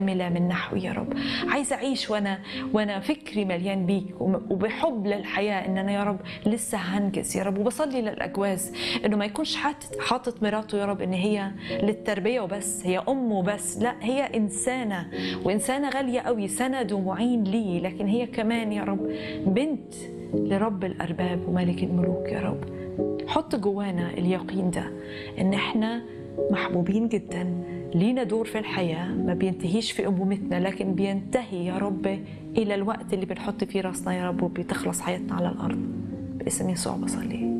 كاملة من نحوي يا رب عايزة أعيش وأنا وأنا فكري مليان بيك وم- وبحب للحياة إن أنا يا رب لسه هنجز يا رب وبصلي للأجواز إنه ما يكونش حاطط حاطط مراته يا رب إن هي للتربية وبس هي أم وبس لا هي إنسانة وإنسانة غالية قوي سند ومعين لي لكن هي كمان يا رب بنت لرب الأرباب وملك الملوك يا رب حط جوانا اليقين ده إن إحنا محبوبين جدا لينا دور في الحياة ما بينتهيش في أمومتنا لكن بينتهي يا رب إلى الوقت اللي بنحط فيه راسنا يا رب وبتخلص حياتنا على الأرض باسم يسوع بصلي